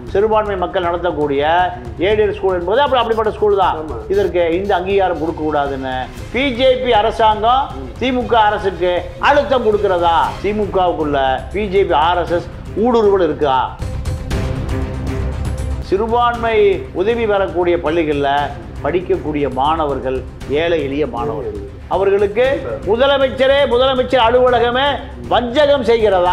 சிறுபான்மை மக்கள் நடத்தக்கூடிய ஏடிஎல் ஸ்கூல் என்பது அப்படி அப்படிப்பட்ட ஸ்கூல் தான் ஆமா. இதற்கு இந்த அங்கீகாரம் கொடுக்கக்கூடாதுன்னு பிஜேபி அரசாங்கம் திமுக அரசுக்கு அழுத்தம் கொடுக்கிறதா திமுகவுக்குள்ள பிஜேபி ஆர்எஸ்எஸ் ஊடுருவல் இருக்கா சிறுபான்மை உதவி பெறக்கூடிய பள்ளிகளில் படிக்கக்கூடிய மாணவர்கள் ஏழை எளிய மாணவர்கள் அவர்களுக்கு முதலமைச்சரே முதலமைச்சர் அலுவலகமே வஞ்சகம் செய்கிறதா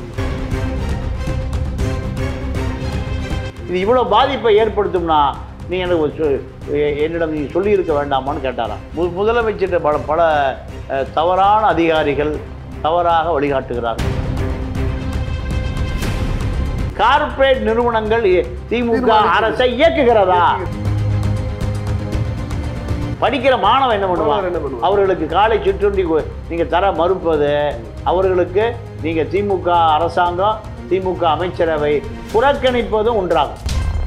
இது இவ்வளோ பாதிப்பை ஏற்படுத்தும்னா நீ எனக்கு ஒரு சொ- எ- என்னிடம் நீ சொல்லியிருக்க வேண்டாமான்னு கேட்டாராம் மு முதலமைச்சர் பல பல அஹ், தவறான அதிகாரிகள் தவறாக வழிகாட்டுகிறார்கள் கார்ப்பரேட் நிறுவனங்கள் இ- திமுக அரசை இயக்குகிறதா படிக்கிற மாணவன் என்ன பண்ணுவான் மாணவர் என்ன பண்ணுவான்? அவர்களுக்கு காலை சிற்றுண்டி கு- நீங்க தர மறுப்பது அவர்களுக்கு நீங்க திமுக அரசாங்கம் திமுக அமைச்சரவை புறக்கணிப்பதும் ஒன்றாகும்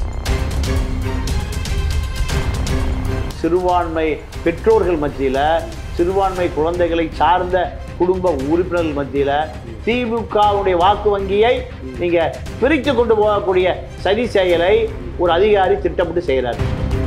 சிறுபான்மை பெற்றோர்கள் மத்தியில சிறுபான்மை குழந்தைகளை சார்ந்த குடும்ப உறுப்பினர்கள் மத்தியில திமுகவுடைய வாக்கு வங்கியை நீங்க பிரித்து கொண்டு போகக்கூடிய சதி செயலை ஒரு அதிகாரி திட்டமிட்டு செய்கிறார்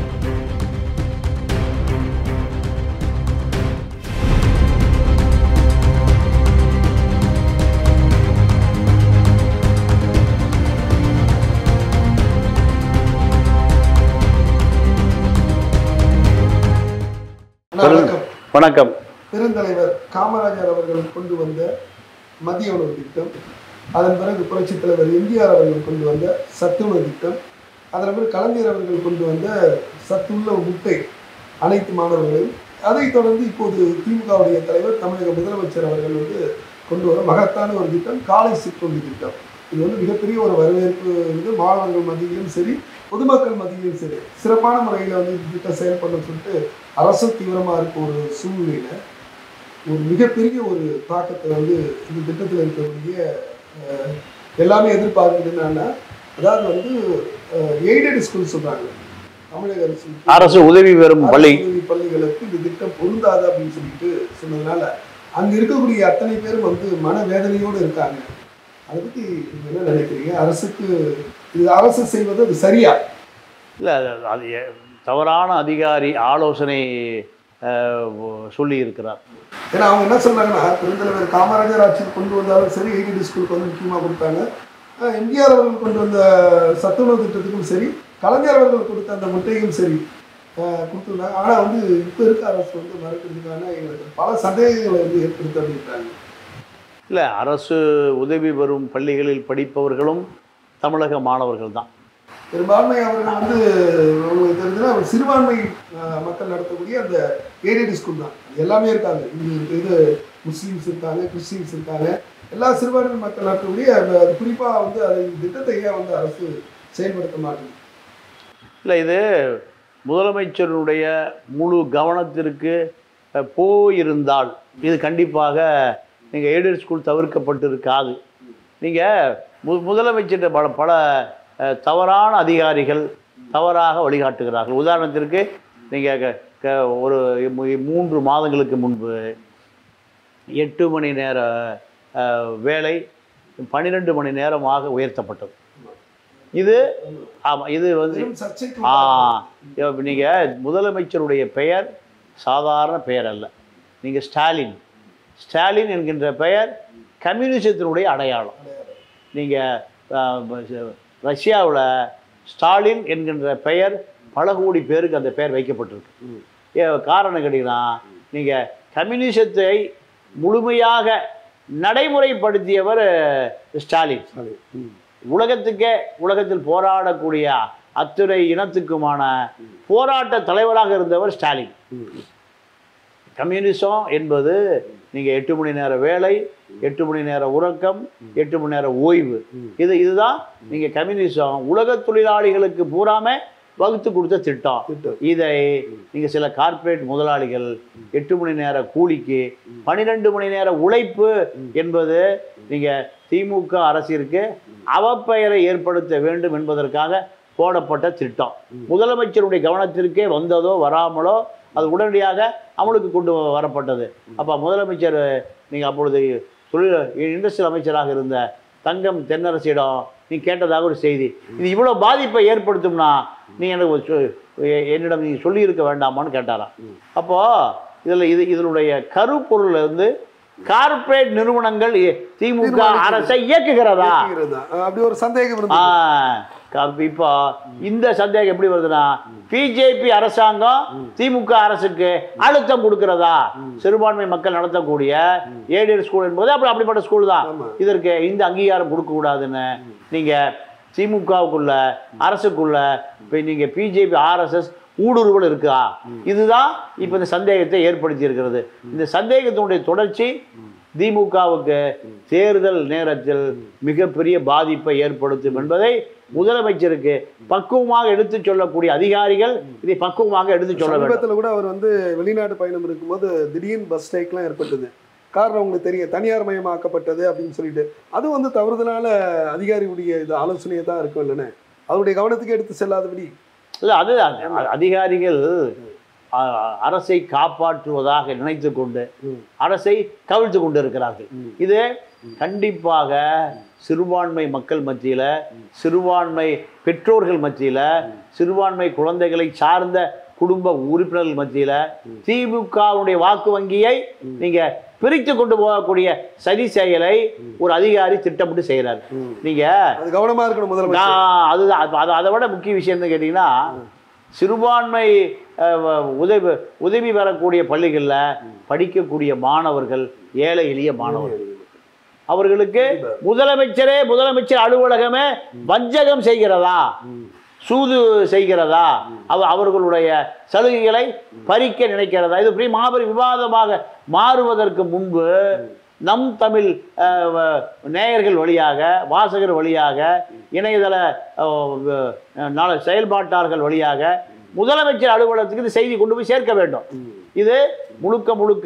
அண்ணா, வணக்கம் வணக்கம் பெருந்தலைவர் காமராஜர் அவர்கள் கொண்டு வந்த மதிய உணவு திட்டம் அதன் பிறகு புரட்சித் தலைவர் எம்ஜிஆர் அவர்கள் கொண்டு வந்த சத்துணவு திட்டம் அதன் பிறகு கலைஞர் அவர்கள் கொண்டு வந்த சத்துள்ள முட்டை அனைத்து மாணவர்களையும் அதைத் தொடர்ந்து இப்போது திமுகவுடைய தலைவர் தமிழக முதலமைச்சர் அவர்கள் வந்து கொண்டு வர மகத்தான ஒரு திட்டம் காலை சிற்றுண்டி திட்டம் இது வந்து மிகப்பெரிய ஒரு வரவேற்பு வந்து மாணவர்கள் மத்தியிலும் சரி பொதுமக்கள் மத்தியிலும் சரி சிறப்பான முறையில் வந்து இந்த திட்டம் செயல்படணும்னு சொல்லிட்டு அரசு தீவிரமாக இருக்க ஒரு சூழ்நிலையில் ஒரு மிகப்பெரிய ஒரு தாக்கத்தை வந்து இந்த திட்டத்தில் இருக்கக்கூடிய அஹ், எல்லாமே எதிர்பார்க்குறது என்னன்னா அதாவது வந்து எய்டட் ஸ்கூல் சொல்றாங்க தமிழக அரசு அரசு உதவி பெறும் பள்ளி அரசு உதவி பள்ளிகளுக்கு இந்த திட்டம் பொருந்தாது அப்படின்னு சொல்லிட்டு சொன்னதுனால அங்க இருக்கக்கூடிய அத்தனை பேரும் வந்து மனவேதனையோடு இருக்காங்க அதை பத்தி நீங்க என்ன நினைக்கிறீங்க அரசுக்கு இது அரசு செய்வது அது சரியா இல்லை அது எ- தவறான அதிகாரி ஆலோசனை சொல்லி இருக்கிறார் ஏன்னா அவங்க என்ன சொல்றாங்கன்னா பெருந்தலைவர் காமராஜர் ஆட்சியில் கொண்டு வந்தாலும் சரி எய்டட் ஸ்கூலுக்கு வந்து முக்கியமாக கொடுத்தாங்க அஹ் எம்ஜிஆர் அவர்கள் கொண்டு வந்த சத்துணவு திட்டத்துக்கும் சரி கலைஞர் அவர்கள் கொடுத்த அந்த முட்டையும் சரி அஹ் கொடுத்துருந்தாங்க ஆனால் வந்து இப்போ இருக்க அரசு வந்து மறுக்கிறதுக்கான எங்களுக்கு பல சந்தேகங்களை வந்து ஏற்படுத்த அப்படின்றாங்க இல்லை அரசு உதவி பெறும் பள்ளிகளில் படிப்பவர்களும் தமிழக மாணவர்கள் தான் பெரும்பான்மை அவர்கள் வந்து உங்களுக்கு தெரிஞ்சுன்னா சிறுபான்மை அஹ், மக்கள் நடத்தக்கூடிய அந்த ஏரியட் ஸ்கூல் தான் அது எல்லாமே இருக்காங்க இது இது முஸ்லீம்ஸ் இருக்காங்க கிறிஸ்டின்ஸ் இருக்காங்க எல்லா சிறுபான்மை மக்கள் நடத்தக்கூடிய அந்த அது குறிப்பாக வந்து அதை இந்த திட்டத்தை ஏன் வந்து அரசு செயல்படுத்த மாட்டேங்குது இல்லை இது முதலமைச்சருடைய முழு கவனத்திற்கு அஹ், போயிருந்தால் இது கண்டிப்பாக நீங்கள் எய்டட் ஸ்கூல் தவிர்க்கப்பட்டிருக்காது நீங்கள் மு முதலமைச்சர் பல பல அஹ், தவறான அதிகாரிகள் தவறாக வழிகாட்டுகிறார்கள் உதாரணத்திற்கு நீங்கள் ஒரு மூ- மூன்று மாதங்களுக்கு முன்பு எட்டு மணி நேர அஹ், வேலை பன்னிரெண்டு மணி நேரமாக உயர்த்தப்பட்டது இது ஆமாம் இது வந்து பெரும் சர்ச்சைக்கு ஆ இப்ப நீங்க முதலமைச்சருடைய பெயர் சாதாரண பெயர் அல்ல நீங்க ஸ்டாலின் ஸ்டாலின் என்கின்ற பெயர் கம்யூனிசத்தினுடைய அடையாளம் நீங்க ரஷ்யாவில் ஸ்டாலின் என்கின்ற பெயர் பல கோடி பேருக்கு அந்த பெயர் வைக்கப்பட்டிருக்கு ஏ காரணம் கேட்டீங்கன்னா நீங்க கம்யூனிசத்தை முழுமையாக நடைமுறைப்படுத்தியவர் ஸ்டாலின் உலகத்துக்கே உலகத்தில் போராடக்கூடிய அத்துறை இனத்துக்குமான போராட்ட தலைவராக இருந்தவர் ஸ்டாலின் கம்யூனிசம் என்பது நீங்கள் எட்டு மணி நேர வேலை எட்டு மணி நேர உறக்கம் எட்டு மணி நேர ஓய்வு இது இதுதான் நீங்கள் கம்யூனிசம் உலக தொழிலாளிகளுக்கு பூராமே வகுத்து கொடுத்த திட்டம் திட்டம். இதை நீங்கள் சில கார்ப்பரேட் முதலாளிகள் எட்டு மணி நேர கூலிக்கு பன்னிரெண்டு மணி நேர உழைப்பு என்பது நீங்கள் திமுக அரசிற்கு அவப்பெயரை ஏற்படுத்த வேண்டும் என்பதற்காக போடப்பட்ட திட்டம் முதலமைச்சருடைய கவனத்திற்கே வந்ததோ வராமலோ அது உடனடியாக அமலுக்கு கொண்டு வரப்பட்டது அப்போ முதலமைச்சர் நீங்கள் அப்பொழுது தொழில் இண்டஸ்ட்ரியல் அமைச்சராக இருந்த தங்கம் தென்னரசியிடம் நீ கேட்டதாக ஒரு செய்தி இது இவ்வளோ பாதிப்பை ஏற்படுத்தும்னா நீ எனக்கு ஒரு சொ- எ- என்னிடம் நீ சொல்லியிருக்க வேண்டாமான்னு கேட்டாராம் அப்போது இதில் இது இதனுடைய கருப்பொருள் வந்து கார்ப்பரேட் நிறுவனங்கள் இ- திமுக தீர்மானிக்கிறது. அரசை இயக்குகிறதா இருக்கிறது தான். அஹ் அப்படி ஒரு சந்தேகம் ஆ, இருந்தது க- இப்போ இந்த சந்தேகம் எப்படி வருதுன்னா பிஜேபி அரசாங்கம் திமுக அரசுக்கு அழுத்தம் கொடுக்கிறதா சிறுபான்மை மக்கள் நடத்தக்கூடிய ஏடிஎல் ஸ்கூல் என்பது அப்படி அப்படிப்பட்ட ஸ்கூல் தான் ஆமா. இதற்கு இந்த அங்கீகாரம் கொடுக்க கூடாதுன்னு நீங்க திமுகவுக்குள்ள அரசுக்குள்ள இப்போ நீங்க பிஜேபி ஆர்எஸ்எஸ் ஊடுருவல் இருக்கா இதுதான் இப்போ இந்த சந்தேகத்தை ஏற்படுத்தி இருக்கிறது இந்த சந்தேகத்தினுடைய தொடர்ச்சி திமுகவுக்கு தேர்தல் நேரத்தில் மிகப்பெரிய பாதிப்பை ஏற்படுத்தும் என்பதை முதலமைச்சருக்கு பக்குவமாக எடுத்துச் சொல்லக்கூடிய அதிகாரிகள் இதை பக்குவமாக எடுத்துச் சொல்ல வேண்டும் சமீபத்தில் கூட அவர் வந்து வெளிநாட்டு பயணம் இருக்கும்போது திடீர்னு பஸ் ஸ்ட்ரைக்லாம் ஏற்பட்டது காரணம் உங்களுக்கு தெரியும் தனியார் மயமாக்கப்பட்டது அப்படின்னு சொல்லிட்டு அது வந்து தவறுதலான அதிகாரியுடைய இது ஆலோசனையை தான் இருக்கும் இல்லைன்னு அவருடைய கவனத்துக்கு எடுத்து செல்லாதபடி இல்ல அது அது- அதிகாரிகள் அ- அரசை காப்பாற்றுவதாக நினைத்து கொண்டு ம். அரசை கவிழ்த்து கொண்டு இருக்கிறார்கள் ம். இது கண்டிப்பாக சிறுபான்மை மக்கள் மத்தியில சிறுபான்மை பெற்றோர்கள் மத்தியில சிறுபான்மை குழந்தைகளை சார்ந்த குடும்ப உறுப்பினர்கள் மத்தியில திமுகவுடைய வாக்கு வங்கியை நீங்க பிரித்து கொண்டு போகக்கூடிய சதி செயலை ஒரு அதிகாரி திட்டமிட்டு செய்கிறார் ம். நீங்க அது கவனமா இருக்கணும் முதலமைச்சர் நான் அதுதான் அது- அது அதை விட முக்கிய விஷயம் என்ன கேட்டிங்கன்னா சிறுபான்மை அஹ், வ- உதவி உதவி பெறக்கூடிய பள்ளிகளில் படிக்கக்கூடிய மாணவர்கள் ஏழை எளிய மாணவர்கள் அவர்களுக்கு முதலமைச்சரே முதலமைச்சர் அலுவலகமே வஞ்சகம் செய்கிறதா சூது செய்கிறதா அவ அவர்களுடைய சலுகைகளை பறிக்க நினைக்கிறதா இது பெரிய மாபெரும் விவாதமாக மாறுவதற்கு முன்பு நம் தமிழ் அஹ், வ- நேயர்கள் வழியாக வாசகர் வழியாக இணையதள அஹ், வ- நாள செயல்பாட்டாளர்கள் வழியாக முதலமைச்சர் அலுவலகத்துக்கு இந்த செய்தி கொண்டு போய் சேர்க்க வேண்டும் இது முழுக்க முழுக்க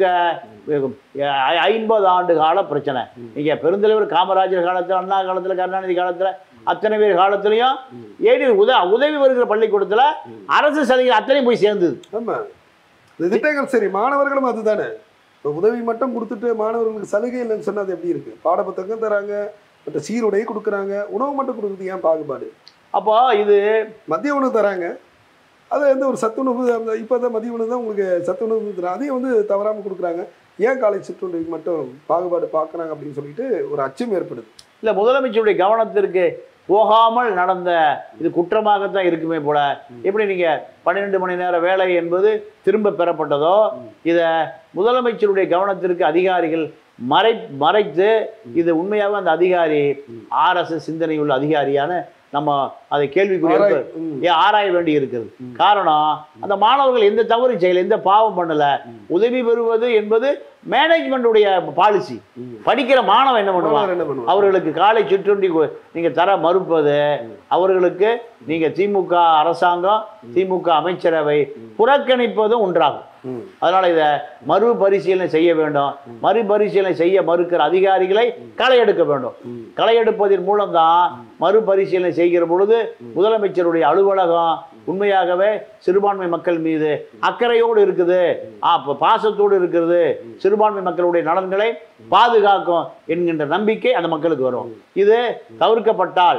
ஐ- ஐம்பது ஆண்டு கால பிரச்சனை நீங்க பெருந்தலைவர் காமராஜர் காலத்துல அண்ணா காலத்துல கருணாநிதி காலத்துல அத்தனை பேர் காலத்துலயும் ஏடி உத உதவி வருகிற பள்ளிக்கூடத்துல அரசு சலுகை அத்தனையும் போய் சேர்ந்தது ஆமா இந்த திட்டங்கள் சரி மாணவர்களும் அதுதானே இப்போ உதவி மட்டும் கொடுத்துட்டு மாணவர்களுக்கு சலுகை இல்லைன்னு சொன்னா அது எப்படி இருக்கு பாடப்புத்தகம் தராங்க மற்ற சீருடை கொடுக்குறாங்க உணவு மட்டும் கொடுக்குறது ஏன் பாகுபாடு அப்போ இது மதிய உணவு தராங்க அது வந்து ஒரு சத்துணவு அந்த இப்போ தான் மதிய உணவு தான் உங்களுக்கு சத்துணவு தராங்க அதையும் வந்து தவறாமல் கொடுக்குறாங்க ஏன் காலை சிற்றுண்டிக்கு மட்டும் பாகுபாடு பார்க்குறாங்க அப்படின்னு சொல்லிட்டு ஒரு அச்சம் ஏற்படுது இல்ல முதலமைச்சருடைய கவனத்திற்கு போகாமல் நடந்த இது குற்றமாகத்தான் இருக்குமே போல எப்படி நீங்க பன்னிரெண்டு மணி நேர வேலை என்பது திரும்ப பெறப்பட்டதோ இதை முதலமைச்சருடைய கவனத்திற்கு அதிகாரிகள் மறை மறைத்து இது உண்மையாகவே அந்த அதிகாரி ஆர்எஸ்எஸ் சிந்தனையுள்ள அதிகாரியான நம்ம அதை கேள்விக்குரிய ஆராய்- ம். ஏன் ஆராய வேண்டி இருக்குது காரணம் அந்த மாணவர்கள் எந்த தவறு செய்யல எந்த பாவம் பண்ணல உதவி பெறுவது என்பது மேனேஜ்மெண்ட்டுடைய பாலிசி படிக்கிற மாணவன் என்ன பண்ணுவான் மாணவர் என்ன பண்ணுவாங்க அவர்களுக்கு காலை சிற்றுண்டி கு- நீங்க தர மறுப்பது அவர்களுக்கு நீங்க திமுக அரசாங்கம் திமுக அமைச்சரவை புறக்கணிப்பதும் ஒன்றாகும் ம். அதனால இதை மறுபரிசீலனை செய்ய வேண்டும் மறுபரிசீலனை செய்ய மறுக்கிற அதிகாரிகளை களை எடுக்க வேண்டும் களை எடுப்பதன் மூலம்தான் மறுபரிசீலனை செய்கிற பொழுது முதலமைச்சருடைய அலுவலகம் உண்மையாகவே சிறுபான்மை மக்கள் மீது அக்கறையோடு இருக்குது ஆ, ப- பாசத்தோடு இருக்கிறது சிறுபான்மை மக்களுடைய நலன்களை பாதுகாக்கும் என்கின்ற நம்பிக்கை அந்த மக்களுக்கு வரும் இது தவிர்க்கப்பட்டால்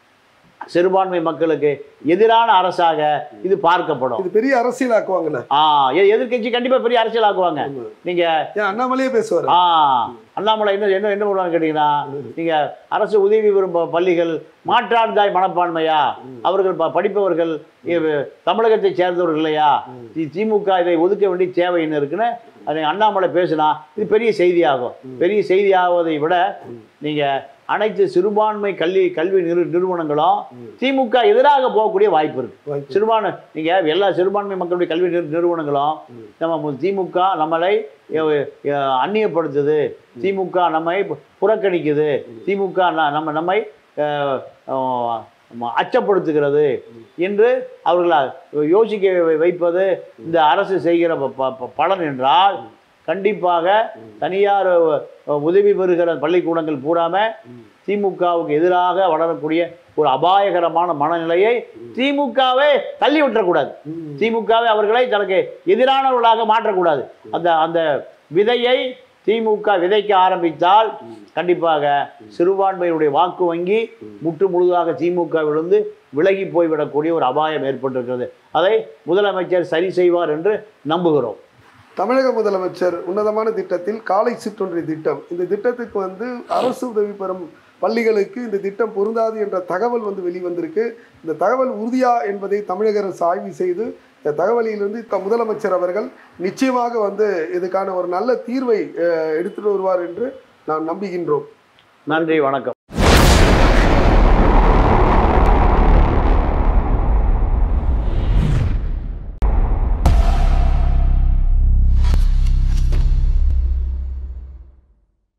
சிறுபான்மை மக்களுக்கு எதிரான அரசாக இது பார்க்கப்படும் இது பெரிய அரசியல் ஆக்குவாங்கல்ல ஆ எதிர்கட்சி கண்டிப்பா பெரிய அரசியல் ஆக்குவாங்க நீங்க ஏன் அண்ணாமலையே பேசுவார் ஆ அண்ணாமலை என்ன என்ன என்ன பண்ணுவாங்க கேட்டீங்கன்னா நீங்க அரசு உதவி பெறும் ப- பள்ளிகள் மாற்றாந்தாய் மனப்பான்மையா அவர்கள் ப- படிப்பவர்கள் இவ- தமிழகத்தை சேர்ந்தவர்கள் இல்லையா தி- திமுக இதை ஒதுக்க வேண்டிய தேவை என்ன இருக்குன்னு அதை அண்ணாமலை பேசினா இது பெரிய செய்தியாகும் பெரிய செய்தியாவதை விட நீங்க அனைத்து சிறுபான்மை கல்வி கல்வி நிறு நிறுவனங்களும் திமுக எதிராக போகக்கூடிய வாய்ப்பு இருக்கு வாய்ப்பு. சிறுபான்மை நீங்க எல்லா சிறுபான்மை மக்களுடைய கல்வி நிறு- நிறுவனங்களும் நம்ம மு- திமுக நம்மளை எ- எ- அந்நியப்படுத்துது திமுக நம்மை பு- புறக்கணிக்குது திமுக ந- நம்ம நம்மை அஹ், அஹ், ம- அச்சப்படுத்துகிறது என்று அவர்கள் யோசிக்க வை- வைப்பது இந்த அரசு செய்கிற ப- ப- ப- பலன் என்றால் கண்டிப்பாக தனியார் அஹ், உதவி பெறுகிற பள்ளிக்கூடங்கள் பூராம திமுகவுக்கு எதிராக வளரக்கூடிய ஒரு அபாயகரமான மனநிலையை திமுகவே தள்ளி விட்டுறக்கூடாது திமுகவை அவர்களை தனக்கு எதிரானவர்களாக மாற்றக்கூடாது அந்த அந்த விதையை திமுக விதைக்க ஆரம்பித்தால் கண்டிப்பாக சிறுபான்மையினுடைய வாக்கு வங்கி முற்று முழுதாக திமுகவிலிருந்து விலகி போய்விடக்கூடிய ஒரு அபாயம் ஏற்பட்டிருக்கிறது அதை முதலமைச்சர் சரி செய்வார் என்று நம்புகிறோம் தமிழக முதலமைச்சர் உன்னதமான திட்டத்தில் காலை சிற்றுண்டி திட்டம் இந்த திட்டத்துக்கு வந்து அரசு உதவி பெறும் பள்ளிகளுக்கு இந்த திட்டம் பொருந்தாது என்ற தகவல் வந்து வெளிவந்திருக்கு இந்த தகவல் உறுதியா என்பதை தமிழக அரசு ஆய்வு செய்து இந்த தகவலிலிருந்து த- முதலமைச்சர் அவர்கள் நிச்சயமாக வந்து இதுக்கான ஒரு நல்ல தீர்வை அஹ், எடுத்துட்டு வருவார் என்று நாம் நம்புகின்றோம் நன்றி வணக்கம்